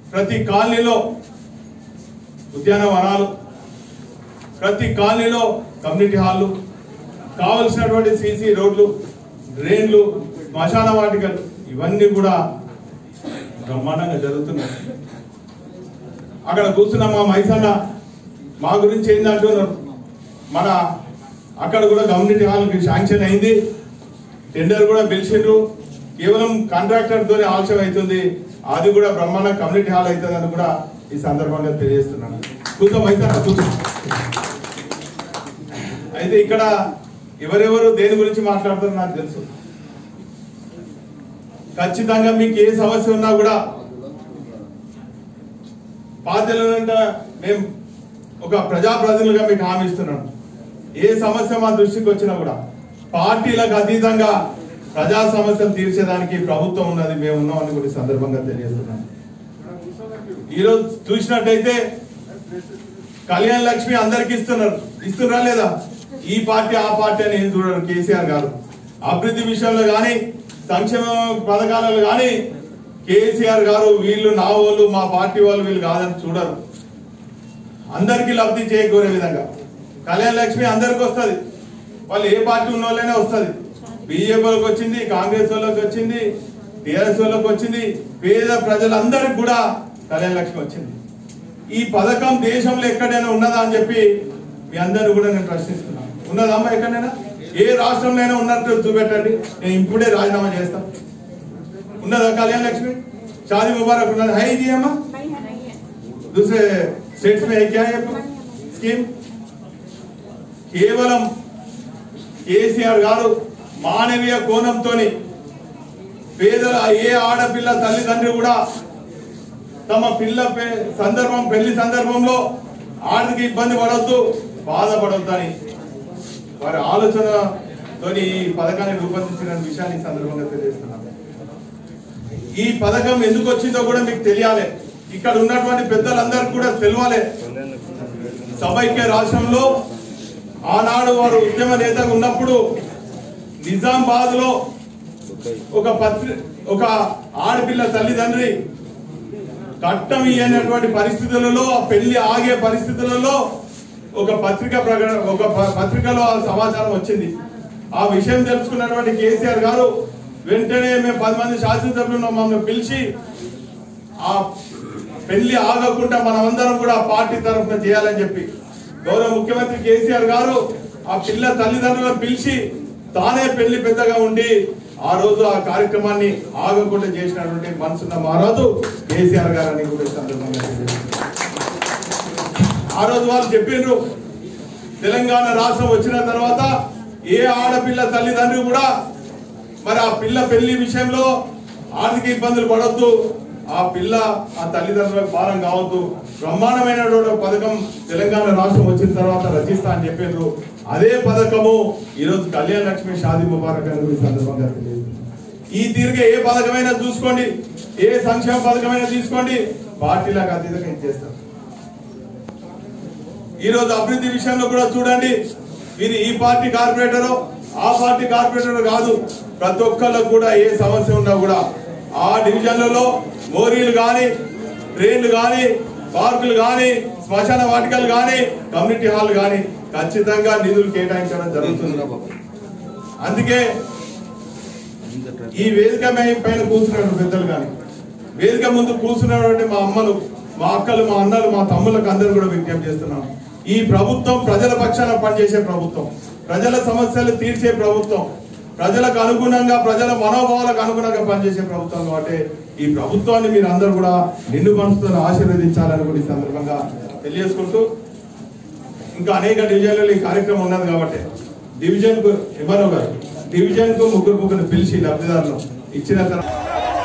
ప్రతి కాలనీలో ఉద్యానవనాలు ప్రతి కాలనీలో కమ్యూనిటీ హాల్లు కావలసినటువంటి సీసీ రోడ్లు డ్రైన్లు శ్మశాన వాటికలు ఇవన్నీ కూడా బ్రహ్మాండంగా జరుగుతున్నాయి అక్కడ కూర్చున్న మా మైసన్న మా గురించి ఏందంటున్నారు మన అక్కడ కూడా కమ్యూనిటీ హాల్కి శాంక్షన్ అయింది టెండర్ కూడా పిలిచిండ్రు కేవలం కాంట్రాక్టర్ తోనే ఆలస్యం అవుతుంది అది కూడా బ్రహ్మాండ కమ్యూనిటీ హాల్ అవుతుందని కూడా ఈ సందర్భంగా తెలియజేస్తున్నాను కూర్చో మైసన్న కూర్చో అయితే ఇక్కడ ఎవరెవరు దేని గురించి మాట్లాడుతారో నాకు తెలుసు ఖచ్చితంగా మీకు ఏ సమస్య ఉన్నా కూడా బాధ్యత మేము ఒక ప్రజాప్రతినిధులుగా మీకు హామీ ఇస్తున్నాం ఏ సమస్య మా దృష్టికి వచ్చినా కూడా పార్టీలకు అతీతంగా ప్రజా సమస్యలు తీర్చేదానికి ప్రభుత్వం ఉన్నది మేము ఉన్నామని కూడా ఈ సందర్భంగా తెలియజేస్తున్నాం ఈరోజు చూసినట్టయితే కళ్యాణ్ లక్ష్మి అందరికి ఇస్తున్నారు ఇస్తున్నారా లేదా ఈ పార్టీ ఆ పార్టీ అని ఏం చూడరు కేసీఆర్ గారు అభివృద్ధి విషయంలో కానీ సంక్షేమ పథకాలలో కానీ కేసీఆర్ గారు వీళ్ళు నా వాళ్ళు మా పార్టీ వాళ్ళు వీళ్ళు కాదని చూడరు అందరికీ లబ్ధి చేకూరే విధంగా కళ్యాణ లక్ష్మి అందరికి వస్తుంది వాళ్ళు ఏ పార్టీ ఉన్న వాళ్ళైనా వస్తుంది బీజేపీ వాళ్ళకి వచ్చింది కాంగ్రెస్ వాళ్ళకి వచ్చింది టీఆర్ఎస్ వాళ్ళకి వచ్చింది పేద ప్రజలందరికి కూడా కళ్యాణ లక్ష్మి వచ్చింది ఈ పథకం దేశంలో ఎక్కడైనా ఉన్నదా అని చెప్పి మీ అందరూ కూడా నేను ప్రశ్నిస్తున్నాను ఉన్నదా అమ్మా ఎక్కడైనా ఏ రాష్ట్రంలో ఉన్నట్టు చూపెట్టండి నేను ఇప్పుడే రాజీనామా చేస్తాను ఉన్నదా కళ్యాణ లక్ష్మి షాదీ मुबारक ఉన్నది है जी अम्मा नहीं है नहीं है दूसरे स्टेट्स में है क्या है स्कीम కేవలం కేసీఆర్ గారు మానవీయ కోణంతో పేదల ఏ ఆడపిల్ల తల్లిదండ్రులు కూడా తమ పిల్ల పే- సందర్భం పెళ్లి సందర్భంలో ఆర్థిక ఇబ్బంది పడవద్దు బాధపడవద్దు అని వారి ఆలోచనతోని ఈ పథకాన్ని రూపొందించిన విషయాన్ని ఈ సందర్భంగా తెలియజేస్తున్నాను ఈ పథకం ఎందుకు వచ్చిందో కూడా మీకు తెలియాలి ఇక్కడ ఉన్నటువంటి పెద్దలందరికీ కూడా తెలియాలి సమైక్య రాష్ట్రంలో ఆనాడు వారు ఉద్యమ నేతగా ఉన్నప్పుడు నిజామాబాద్ లో ఒక పత్రి ఒక ఆడపిల్ల తల్లిదండ్రి కట్టం ఇయ్యనటువంటి పరిస్థితులలో ఆ పెళ్లి ఆగే పరిస్థితులలో ఒక పత్రిక ప్రకటన ఒక ప- పత్రికలో ఆ సమాచారం వచ్చింది ఆ విషయం తెలుసుకున్నటువంటి కేసీఆర్ గారు వెంటనే మేము పది మంది శాసనసభ్యులను మమ్మల్ని పిలిచి ఆ పెళ్లి ఆగకుండా మనమందరం కూడా ఆ పార్టీ తరఫున చేయాలని చెప్పి గౌరవ ముఖ్యమంత్రి కేసీఆర్ గారు ఆ పిల్ల తల్లిదండ్రులను పిలిచి తానే పెళ్లి పెద్దగా ఉండి ఆ రోజు ఆ కార్యక్రమాన్ని ఆగకుండా చేసినటువంటి మనసున్న మహారాజు కేసీఆర్ గారు అని కూడా ఈ సందర్భంగా తెలియజేస్తున్నాను. ఆ రోజు వాళ్ళు చెప్పిండ్రు తెలంగాణ రాష్ట్రం వచ్చిన తర్వాత ఏ ఆడపిల్ల తల్లిదండ్రులు కూడా మరి ఆ పిల్ల పెళ్లి విషయంలో ఆర్థిక ఇబ్బందులు పడొద్దు ఆ పిల్ల ఆ తల్లిదండ్రులకు భారం కావద్దు బ్రహ్మాండమైనటువంటి పథకం తెలంగాణ రాష్ట్రం వచ్చిన తర్వాత రచిస్తా అని చెప్పిండ్రు అదే పథకము ఈరోజు కళ్యాణ లక్ష్మి షాదీ ముబారక్ అని కూడా ఈ సందర్భంగా తెలియజేస్తున్నాను. ఈ తీరుగా ఏ పథకమైనా చూసుకోండి ఏ సంక్షేమ పథకమైనా తీసుకోండి పార్టీలకు అతీతంగా ఇచ్చేస్తారు ఈ రోజు అభివృద్ధి విషయంలో కూడా చూడండి మీరు ఈ పార్టీ కార్పొరేటరు ఆ పార్టీ కార్పొరేటర్ కాదు ప్రతి ఒక్కళ్ళకు కూడా ఏ సమస్య ఉన్నా కూడా ఆ డివిజన్లలో మోరీలు కానీ ట్రైన్లు కానీ పార్కులు కానీ శ్మశాన వాటికలు కానీ కమ్యూనిటీ హాల్ కానీ ఖచ్చితంగా నిధులు కేటాయించడం జరుగుతుంది అందుకే ఈ వేదిక పై- పైన కూర్చున్న పెద్దలు కానీ వేదిక ముందు కూర్చున్నటువంటి మా అమ్మలు మా అక్కలు మా అన్నలు మా తమ్ములకు అందరూ కూడా విజ్ఞప్తి చేస్తున్నాం ఈ ప్రభుత్వం ప్రజల పక్షాన పనిచేసే ప్రభుత్వం ప్రజల సమస్యలు తీర్చే ప్రభుత్వం ప్రజలకు అనుగుణంగా ప్రజల మనోభావాలకు అనుగుణంగా పనిచేసే ప్రభుత్వం కాబట్టి ఈ ప్రభుత్వాన్ని మీరు అందరూ కూడా నిండు మనసుతో ఆశీర్వదించాలని కూడా ఈ సందర్భంగా తెలియజేసుకుంటూ ఇంకా అనేక డివిజన్లలో ఈ కార్యక్రమం ఉన్నది కాబట్టి డివిజన్ కు ఇవ్వను గారు డివిజన్ కు ముగ్గురు ముగ్గురు పిలిచి లబ్ధిదారులు ఇచ్చిన తర్వాత